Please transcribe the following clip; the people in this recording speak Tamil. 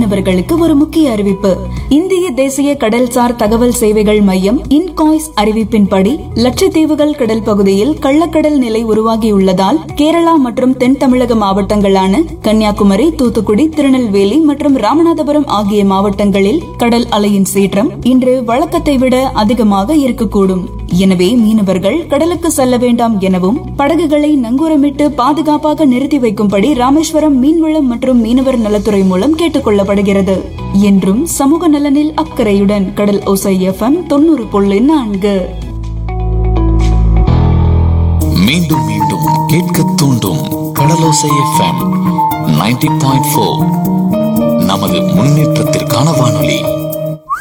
மீனவர்களுக்கு ஒரு முக்கிய அறிவிப்பு இந்திய தேசிய கடல்சார் தகவல் சேவைகள் மையம் இன்காய்ஸ் அறிவிப்பின்படி லட்சத்தீவுகள் கடல் பகுதியில் கள்ளக்கடல் நிலை உருவாகியுள்ளதால் கேரளா மற்றும் தென் தமிழக மாவட்டங்களான கன்னியாகுமரி தூத்துக்குடி திருநெல்வேலி மற்றும் ராமநாதபுரம் ஆகிய மாவட்டங்களில் கடல் அலையின் சீற்றம் இன்று வழக்கத்தை விட அதிகமாக இருக்கக்கூடும் எனவே மீனவர்கள் கடலுக்கு செல்ல வேண்டாம் எனவும் படகுகளை நங்கூரமிட்டு பாதுகாப்பாக நிறுத்தி வைக்கும்படி ராமேஸ்வரம் மீன்வளம் மற்றும் மீனவர் நலத்துறை மூலம் கேட்டுக் கொள்ளப்படுகிறது என்றும் சமூக நலனில் அக்கறையுடன் கடல் ஓசை எஃப்எம் தொண்ணூறு புள்ளி நான்கு மீண்டும் மீண்டும் கேட்க தூண்டும் Kadalosai FM ninety point four நமது முன்னேற்றத்திற்கான வானொலி